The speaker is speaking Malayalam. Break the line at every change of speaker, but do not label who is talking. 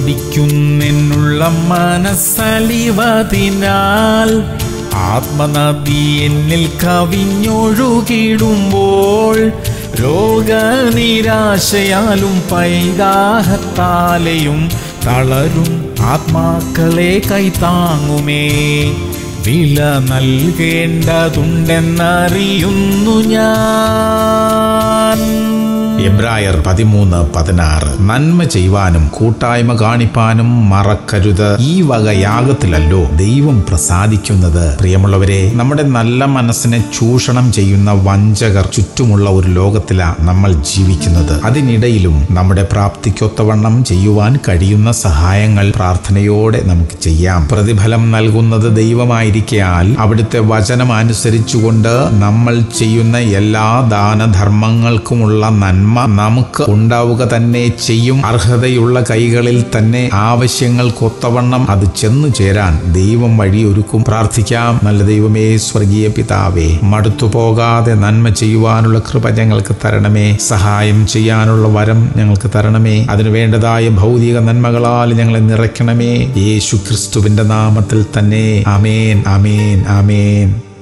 തുടിക്കുന്നെന്നുള്ള മനസ്സലിവതിനാൽ ആത്മനദി എന്നിൽ കവിഞ്ഞൊഴുകിടുമ്പോൾ രോഗനിരാശയാലും പൈതാഹത്താലെയും തളരും ആത്മാക്കളെ കൈത്താങ്ങുമേ വില നൽകേണ്ടതുണ്ടെന്നറിയുന്നു ഞാൻ
എബ്രായർ പതിമൂന്ന് പതിനാറ് നന്മ ചെയ്യുവാനും കൂട്ടായ്മ കാണിപ്പാനും മറക്കരുത് ഈ വക യാഗത്തിലല്ലോ ദൈവം പ്രസാദിക്കുന്നത് പ്രിയമുള്ളവരെ നമ്മുടെ നല്ല മനസ്സിനെ ചൂഷണം ചെയ്യുന്ന വഞ്ചകർ ചുറ്റുമുള്ള ഒരു ലോകത്തിലാണ് നമ്മൾ ജീവിക്കുന്നത് അതിനിടയിലും നമ്മുടെ പ്രാപ്തിക്കൊത്തവണ്ണം ചെയ്യുവാൻ കഴിയുന്ന സഹായങ്ങൾ പ്രാർത്ഥനയോടെ നമുക്ക് ചെയ്യാം പ്രതിഫലം നൽകുന്നത് ദൈവമായിരിക്കയാൽ അവിടുത്തെ വചനം അനുസരിച്ചുകൊണ്ട് നമ്മൾ ചെയ്യുന്ന എല്ലാ ദാനധർമ്മങ്ങൾക്കുമുള്ള നന്മ നമുക്ക് ഉണ്ടാവുക തന്നെ ചെയ്യും അർഹതയുള്ള കൈകളിൽ തന്നെ ആവശ്യങ്ങൾക്കൊത്തവണ്ണം അത് ചെന്നു ചേരാൻ ദൈവം വഴിയൊരുക്കും പ്രാർത്ഥിക്കാം നല്ല ദൈവമേ സ്വർഗീയ പിതാവേ മടുത്തു പോകാതെ നന്മ ചെയ്യുവാനുള്ള കൃപ ഞങ്ങൾക്ക് തരണമേ സഹായം ചെയ്യാനുള്ള വരം ഞങ്ങൾക്ക് തരണമേ അതിനു വേണ്ടതായ ഭൗതിക നന്മകളാൽ ഞങ്ങളെ നിറയ്ക്കണമേ യേശു ക്രിസ്തുവിന്റെ നാമത്തിൽ തന്നെ അമേൻ അമേൻ അമേൻ